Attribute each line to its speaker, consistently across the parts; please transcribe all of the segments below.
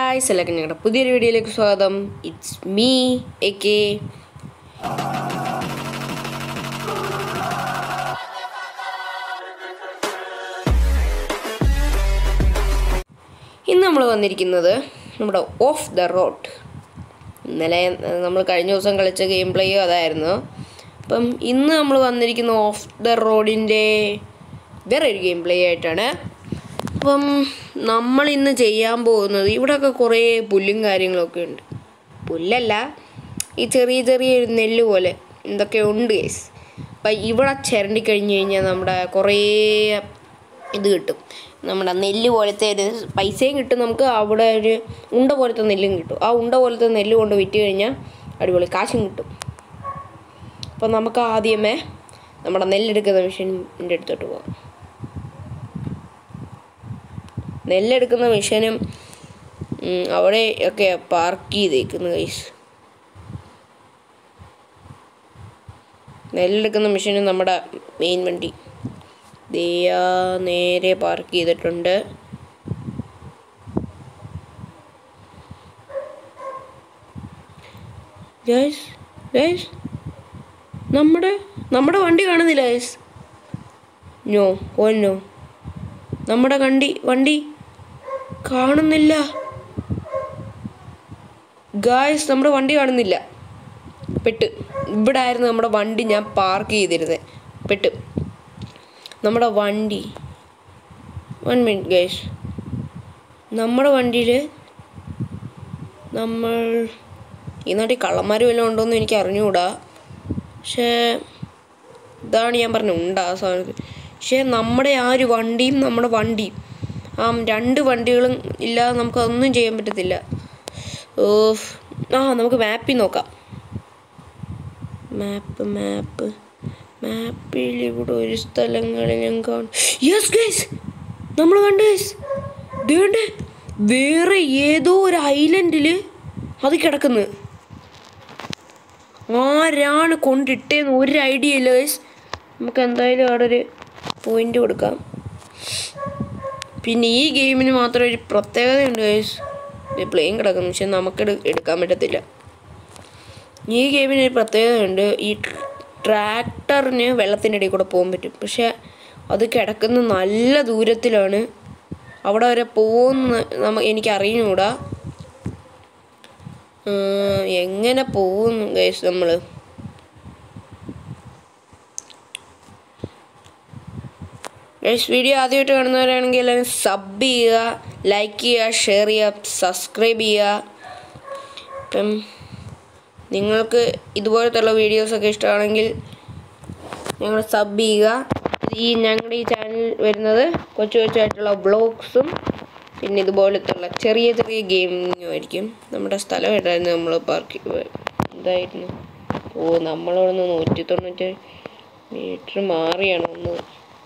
Speaker 1: Guys എല്ലാവർക്കും ഞങ്ങളുടെ പുതിയൊരു വീഡിയോയിലേക്ക് സ്വാഗതം ഇറ്റ്സ് മീ എ കെ ഇന്ന് നമ്മൾ വന്നിരിക്കുന്നത് നമ്മുടെ ഓഫ് ദ റോഡ് ഇന്നലെ നമ്മൾ കഴിഞ്ഞ ദിവസം കളിച്ച ഗെയിം പ്ലേയും അതായിരുന്നു അപ്പം ഇന്ന് നമ്മൾ വന്നിരിക്കുന്ന ഓഫ് ദ റോഡിൻ്റെ വേറെ ഒരു ഗെയിം പ്ലേ ആയിട്ടാണ് അപ്പം നമ്മൾ ഇന്ന് ചെയ്യാൻ പോകുന്നത് ഇവിടെയൊക്കെ കുറേ പുല്ലും കാര്യങ്ങളൊക്കെ ഉണ്ട് പുല്ലല്ല ഈ ചെറിയ ചെറിയ ഒരു നെല്ല് പോലെ എന്തൊക്കെ ഉണ്ട് കേസ് അപ്പം ഇവിടെ ചിരണ്ടി കഴിഞ്ഞ് കഴിഞ്ഞാൽ നമ്മുടെ കുറേ ഇത് കിട്ടും നമ്മുടെ നെല്ല് പോലത്തെ ഒരു പൈസയും കിട്ടും നമുക്ക് അവിടെ ഒരു ഉണ്ട പോലത്തെ നെല്ലും കിട്ടും ആ ഉണ്ട പോലത്തെ നെല്ല് കൊണ്ട് വിറ്റ് കഴിഞ്ഞാൽ അടിപൊളി കാശും കിട്ടും അപ്പം നമുക്ക് ആദ്യമേ നമ്മുടെ നെല്ലെടുക്കുന്ന മെഷീൻ്റെ അടുത്തോട്ട് പോകാം നെല്ലെടുക്കുന്ന മെഷീനും ഉം, അവിടെ ഒക്കെ പാർക്ക് ചെയ്തേക്കുന്നത് കൈസ് നെല്ലെടുക്കുന്ന മെഷീനും നമ്മുടെ മെയിൻ വണ്ടി ദയാ നേരെ പാർക്ക് ചെയ്തിട്ടുണ്ട് ഗൈസ് ഗൈസ് നമ്മുടെ നമ്മുടെ വണ്ടി കാണുന്നില്ല ഗൈസ് നോ ഓ നോ നമ്മുടെ വണ്ടി വണ്ടി കാണുന്നില്ല ഗായ്സ് നമ്മുടെ വണ്ടി കാണുന്നില്ല പെട്ട് ഇവിടെ ആയിരുന്നു നമ്മുടെ വണ്ടി ഞാൻ പാർക്ക് ചെയ്തിരുന്നത് പെട്ട് നമ്മുടെ വണ്ടി വൺ മിനിറ്റ് ഗൈസ് നമ്മുടെ വണ്ടിയിൽ നമ്മൾ ഈ നാട്ടിൽ കള്ളന്മാർ വല്ലതും ഉണ്ടോ എന്ന് എനിക്ക് അറിഞ്ഞുകൂടാ പക്ഷേ ഇതാണ് ഞാൻ പറഞ്ഞത് ഉണ്ട് ആ സാധനത്തിൽ പക്ഷേ നമ്മുടെ ആ ഒരു വണ്ടിയും നമ്മുടെ വണ്ടിയും ആ രണ്ട് വണ്ടികളും ഇല്ലാതെ നമുക്ക് അതൊന്നും ചെയ്യാൻ പറ്റത്തില്ല ഓഫ് ആ നമുക്ക് മാപ്പിൽ നോക്കാം മാപ്പ് മാപ്പ് മാപ്പിൽ ഇവിടെ ഒരു സ്ഥലങ്ങളിൽ ഞാൻ കാണും യെസ് ഗൈസ് നമ്മൾ കണ്ടു ഗൈസ് ദേണ്ടേ വേറെ ഏതോ ഒരു ഐലൻഡിൽ അത് കിടക്കുന്നു ആരാണ് കൊണ്ടിട്ടേന്ന് ഒരു ഐഡിയ ഇല്ല ഗൈസ് നമുക്ക് എന്തായാലും അവിടെ ഒരു പോയിന്റ് കൊടുക്കാം പിന്നെ ഈ ഗെയിമിന് മാത്രം ഒരു പ്രത്യേകതയുണ്ട് ഗൈസ് പ്ലെയിൻ കിടക്കുന്നു പക്ഷെ നമുക്ക് എടു- എടുക്കാൻ പറ്റത്തില്ല ഈ ഗെയിമിന് ഒരു പ്രത്യേകതയുണ്ട് ഈ ട്രാക്ടറിന് വെള്ളത്തിൻ്റെ ഇടയിൽ കൂടെ പോകാൻ പറ്റും പക്ഷെ അത് കിടക്കുന്ന നല്ല ദൂരത്തിലാണ് അവിടെ വരെ പോകുന്ന നമ്മ എനിക്ക് അറിഞ്ഞുകൂടാ ഉം, എങ്ങനെ പോകുന്നു ഗൈസ് നമ്മൾ ഗൈസ് വീഡിയോ ആദ്യമായിട്ട് കാണുന്നവരാണെങ്കിൽ എല്ലാവരും സബ് ചെയ്യുക ലൈക്ക് ചെയ്യുക ഷെയർ ചെയ്യുക സബ്സ്ക്രൈബ് ചെയ്യുക ഇപ്പം നിങ്ങൾക്ക് ഇതുപോലത്തുള്ള വീഡിയോസൊക്കെ ഇഷ്ടമാണെങ്കിൽ ഞങ്ങൾ സബ് ചെയ്യുക ഈ ഞങ്ങളുടെ ഈ ചാനൽ വരുന്നത് കൊച്ചു കൊച്ചായിട്ടുള്ള വ്ളോഗ്സും പിന്നെ ഇതുപോലത്തുള്ള ചെറിയ ചെറിയ ഗെയിമിങ്ങും ആയിരിക്കും നമ്മുടെ സ്ഥലം ഏതായിരുന്നു നമ്മൾ പാർക്ക് ഇതായിരുന്നു ഓ നമ്മളവിടെ നിന്ന് നൂറ്റി തൊണ്ണൂറ്റി മീറ്റർ മാറിയാണ് വന്നത്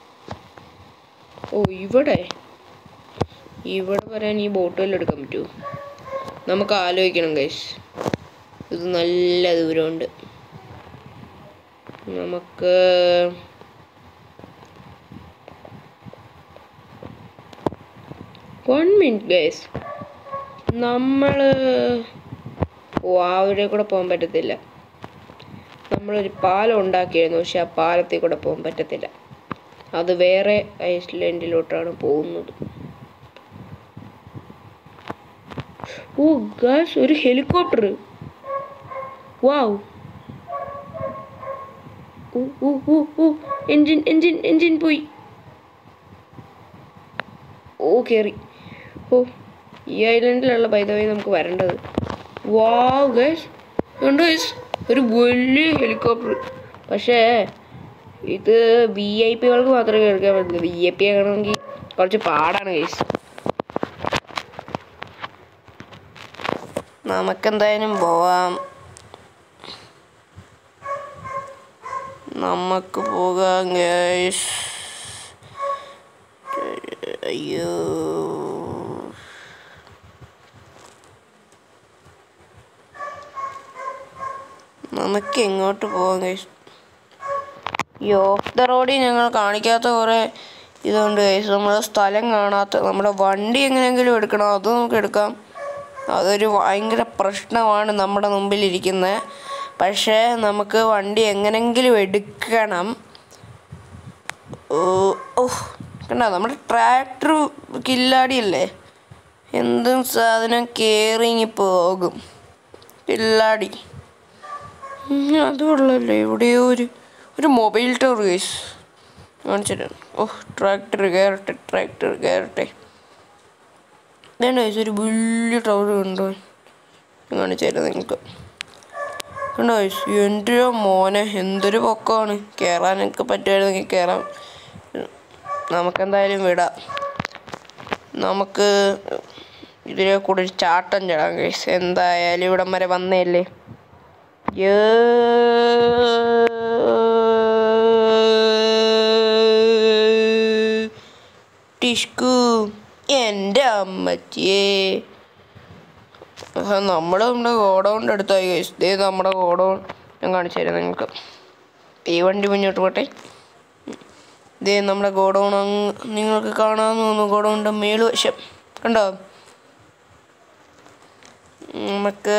Speaker 1: ഓ ഇവിടെ ഇവിടെ വരാൻ ഈ ബോട്ടുകളിൽ എടുക്കാൻ പറ്റുമോ നമുക്ക് ആലോചിക്കണം ഗൈസ് ഇത് നല്ല ദൂരമുണ്ട് നമുക്ക് വൺ മിനിറ്റ് ഗൈസ് നമ്മൾ ഓ ആ ഒരു കൂടെ പോകാൻ പറ്റത്തില്ല നമ്മളൊരു പാലം ഉണ്ടാക്കിയായിരുന്നു പക്ഷെ ആ പാലത്തിൽ കൂടെ പോകാൻ പറ്റത്തില്ല അത് വേറെ ഐസ്ലാൻഡിലോട്ടാണ് പോകുന്നത് ഓ ഗാസ് ഒരു helicopter wow oh oh oh oh engine engine engine പോയി ഓ കയറി ഓ ഈ ഐലൻഡിലുള്ള പൈതവേ നമുക്ക് വരേണ്ടത് വാവ് ഗൈസ് ഉണ്ട് ഗൈസ് ഒരു വലിയ ഹെലികോപ്റ്റർ പക്ഷേ ഇത് വി ഐ പികൾക്ക് മാത്രമേ കേൾക്കാൻ പറ്റുള്ളൂ വി ഐ പി ആകണമെങ്കിൽ കുറച്ച് പാടാണ് ഗൈസ് നമുക്കെന്തായാലും പോവാം നമുക്ക് പോകാം ഗൈസ് അയ്യോ നമുക്ക് എങ്ങോട്ട് പോകാം ഗൈസ് ഈ ഓഫ് ദ റോഡിൽ ഞങ്ങൾ കാണിക്കാത്ത കുറേ ഇതുണ്ട് ഗൈസ് നമ്മുടെ സ്ഥലം കാണാത്ത നമ്മുടെ വണ്ടി എങ്ങനെയെങ്കിലും എടുക്കണം അത് നമുക്ക് എടുക്കാം അതൊരു ഭയങ്കര പ്രശ്നമാണ് നമ്മുടെ മുമ്പിലിരിക്കുന്നത് പക്ഷേ നമുക്ക് വണ്ടി എങ്ങനെങ്കിലും എടുക്കണം ഓ ഓ കണ്ടോ നമ്മുടെ ട്രാക്ടർ കില്ലാടിയല്ലേ എന്തും സാധനം കേറിങ്ങി പോകും കില്ലാടി ഉം, അതുകൊള്ളല്ലേ എവിടെയോ ഒരു ഒരു മൊബൈൽ ടവർ കേസ് കാണിച്ചിട്ട് ഓ ട്രാക്ടർ കയറട്ടെ ട്രാക്ടർ കയറട്ടെ വേണ്ട guys, ഒരു വലിയ ടവർ കണ്ടോ ഞാൻ കാണിച്ചു തരാം നിങ്ങൾക്ക് കണ്ടോ guys, എൻ്റെ മോനെ എന്തൊരു പൊക്കമാണ് കയറാനൊക്കെ പറ്റുമായിരുന്നെങ്കിൽ കയറാം നമുക്കെന്തായാലും വിടാം നമുക്ക് ഇതിലെ കൂടെ ഒരു ചാട്ടം ചടാം കേസ് എന്തായാലും ഇവിടം വരെ വന്നേല്ലേ ടിഷ്കു എൻ്റെ അമ്മച്ചിയേ നമ്മൾ നമ്മുടെ ഗോഡൗണിൻ്റെ അടുത്തായി കഴിച്ചു ഇതേ നമ്മുടെ ഗോഡൗൺ ഞാൻ കാണിച്ചു തരാം നിങ്ങൾക്ക് ഈ വണ്ടി മുന്നോട്ട് പോട്ടെ ഇതേ നമ്മുടെ ഗോഡൗൺ അങ്ങ് നിങ്ങൾക്ക് കാണാമെന്ന് തോന്നുന്നു ഗോഡൗണിൻ്റെ മേളുവശം കണ്ടോ നമുക്ക്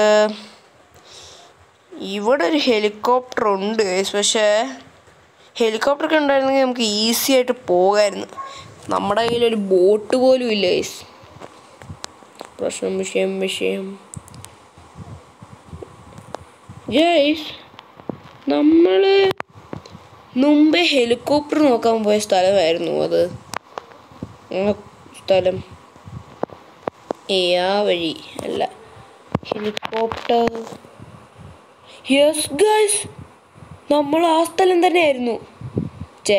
Speaker 1: ഇവിടെ ഒരു ഹെലികോപ്റ്റർ ഉണ്ട് guys. പക്ഷേ ഹെലികോപ്റ്റർ ഒക്കെ ഉണ്ടായിരുന്നെങ്കിൽ നമുക്ക് ഈസി ആയിട്ട് പോകാമായിരുന്നു നമ്മുടെ കയ്യിൽ ഒരു ബോട്ട് പോലും ഇല്ല ഗൈസ് പ്രശ്നം വിഷയം വിഷയം ഗൈസ് നമ്മൾ മുമ്പേ ഹെലികോപ്റ്റർ നോക്കാൻ പോയ സ്ഥലമായിരുന്നു അത് ആ സ്ഥലം ഏ ആ വഴി അല്ല ഹെലികോപ്റ്റർ യെസ് ഗൈസ് നമ്മൾ ആ സ്ഥലം തന്നെയായിരുന്നു ചേ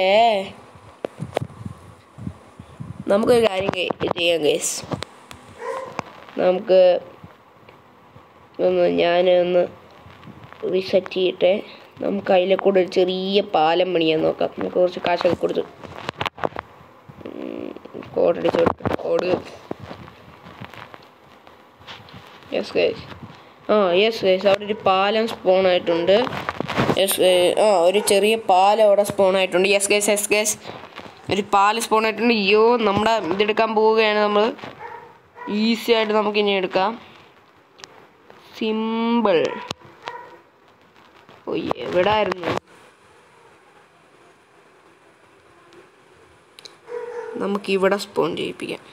Speaker 1: നമുക്കൊരു കാര്യം ഗെ- ചെയ്യാം ഗൈസ് നമുക്ക് ഒന്ന് ഞാൻ റീസെറ്റ് ചെയ്യട്ടെ നമുക്ക് അതിലെ കൂടെ ഒരു ചെറിയ പാലം പണിയാൻ നോക്കാം നമുക്ക് കുറച്ച് കാശൊക്കെ കൊടുത്ത് കോഡ് അടിച്ചു കൊടുത്തു കോഡ് യെസ് ഗൈസ് ആ യെസ് ഗൈസ് അവിടെ ഒരു പാലം സ്പോൺ ആയിട്ടുണ്ട് യെസ് ആ ഒരു ചെറിയ പാലം അവിടെ സ്പോൺ ആയിട്ടുണ്ട് യെസ് ഗൈസ് യെസ് ഗൈസ് ഒരു പാലം സ്പോൺ ആയിട്ടുണ്ട് അയ്യോ നമ്മുടെ ഇതെടുക്കാൻ പോവുകയാണ് നമ്മൾ ഈസി ആയിട്ട് നമുക്ക് ഇനി എടുക്കാം സിമ്പിൾ ഓ എവിടായിരുന്നു നമുക്ക് ഇവിടെ സ്പോൺ ചെയ്യിപ്പിക്കാം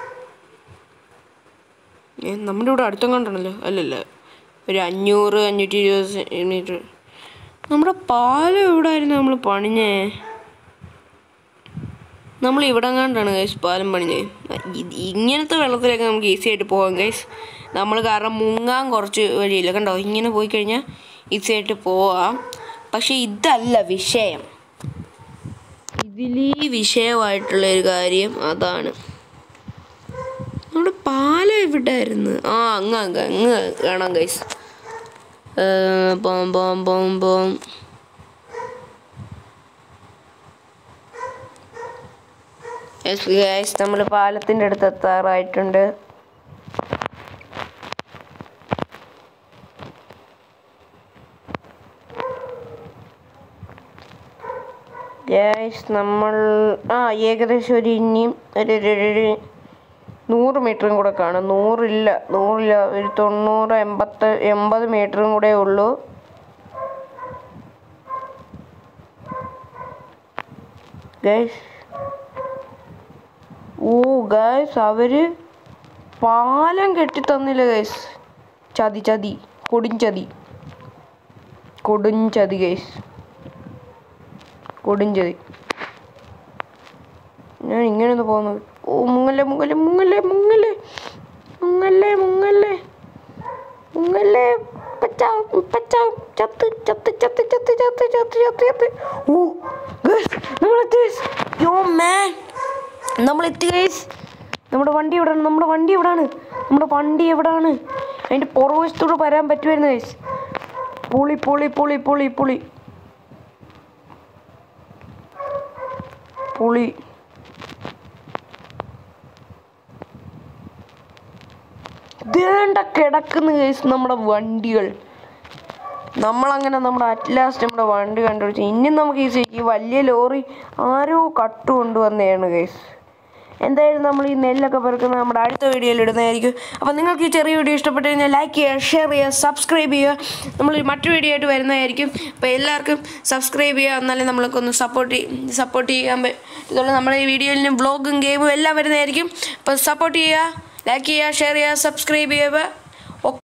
Speaker 1: ഏ, നമ്മുടെ ഇവിടെ അടുത്തും കണ്ടാണല്ലോ അല്ലല്ല ഒരു അഞ്ഞൂറ് അഞ്ഞൂറ്റി ഇരുപത് മീറ്റർ നമ്മുടെ പാലം എവിടെ ആയിരുന്നു നമ്മൾ പണിഞ്ഞേ നമ്മൾ ഇവിടെ കണ്ടാണ് ഗൈസ് പാലം പണിഞ്ഞേ ഇത് ഇങ്ങനത്തെ വെള്ളത്തിലൊക്കെ നമുക്ക് ഈസി ആയിട്ട് പോകാം ഗൈസ് നമ്മൾ കാരണം മുങ്ങാൻ കുറച്ച് വഴിയില്ല കണ്ടോ ഇങ്ങനെ പോയി കഴിഞ്ഞാൽ ഈസി ആയിട്ട് പോവാം പക്ഷെ ഇതല്ല വിഷയം ഇതിലീ വിഷയമായിട്ടുള്ള ഒരു കാര്യം അതാണ് നമ്മുടെ പാലം എവിടായിരുന്നു ആ അങ്ങ് അങ്ങ് അങ്ങ് കാണാം ഗൈസ് പോം പോം പോം പോം യെസ് ഗൈസ് നമ്മൾ പാലത്തിൻ്റെ അടുത്ത് എത്താറായിട്ടുണ്ട് ഗൈസ് നമ്മൾ ആ ഏകദേശം ഒരു ഇനിയും ഒരു ഒരു- ഒരു- ഒരു നൂറ് മീറ്ററും കൂടെ കാണും നൂറില്ല നൂറില്ല ഒരു തൊണ്ണൂറ് എൺപത്ത് എൺപത് മീറ്ററും കൂടെ ഉള്ളൂ ഗൈസ് ഓ ഗൈസ് അവര് പാലം കെട്ടി തന്നില്ല ഗൈസ് ചതി ചതി കൊടുംചതി കൊടുംചതി ഗൈസ് കൊടുംചതി ഞാൻ ഇങ്ങനെ ഒന്ന് പോകുന്നത് ഓ മുങ്ങല്ലേ മുങ്ങല്ലേ മുങ്ങല്ലേ മുങ്ങല്ലേ മുങ്ങല്ലേ മുങ്ങല്ലേ മുങ്ങല്ലേ പച്ചാവും പച്ചാവും ചത്ത് ചത്ത് ചത്ത് ചത്ത് ചത്ത് ചത്ത് ചത്ത് ചത്ത് ഓ ഗൈസ് നമ്മളെത്തി ഗൈസ് യോ മാൻ നമ്മളെത്തി ഗൈസ് നമ്മുടെ വണ്ടി എവിടെയാണ് നമ്മുടെ വണ്ടി എവിടാണ് നമ്മുടെ വണ്ടി എവിടാണ് അതിൻ്റെ പുറവശത്തൂടെ വരാൻ പറ്റുമായിരുന്നു ഗൈസ് പൊളി പൊളി പൊളി പൊളി പൊളി പൊളി ദേണ്ട കിടക്കുന്ന കേസ് നമ്മുടെ വണ്ടികൾ നമ്മളങ്ങനെ നമ്മുടെ അറ്റ്ലാസ്റ്റ് നമ്മുടെ വണ്ടി കണ്ടുപിടിച്ച് ഇനി നമുക്ക് ഈ ഈ വലിയ ലോറി ആരോ കട്ട് കൊണ്ടുവന്നതാണ് കേസ് എന്തായാലും നമ്മൾ ഈ നെല്ലൊക്കെ പെറുക്കുന്നത് നമ്മുടെ അടുത്ത വീഡിയോയിൽ ഇടുന്നതായിരിക്കും അപ്പോൾ നിങ്ങൾക്ക് ഈ ചെറിയ വീഡിയോ ഇഷ്ടപ്പെട്ട് കഴിഞ്ഞാൽ ലൈക്ക് ചെയ്യുക ഷെയർ ചെയ്യുക സബ്സ്ക്രൈബ് ചെയ്യുക നമ്മൾ മറ്റു വീഡിയോ ആയിട്ട് വരുന്നതായിരിക്കും അപ്പോൾ എല്ലാവർക്കും സബ്സ്ക്രൈബ് ചെയ്യുക എന്നാലേ നമ്മളൊക്കെ ഒന്ന് സപ്പോർട്ട് സപ്പോർട്ട് ചെയ്യാൻ പറ്റുള്ളൂ നമ്മുടെ ഈ വീഡിയോയിലും വ്ളോഗും ഗെയിമും എല്ലാം വരുന്നതായിരിക്കും അപ്പോൾ സപ്പോർട്ട് ചെയ്യുക ലൈക്ക് ചെയ്യുക ഷെയർ ചെയ്യുക സബ്സ്ക്രൈബ് ചെയ്യുക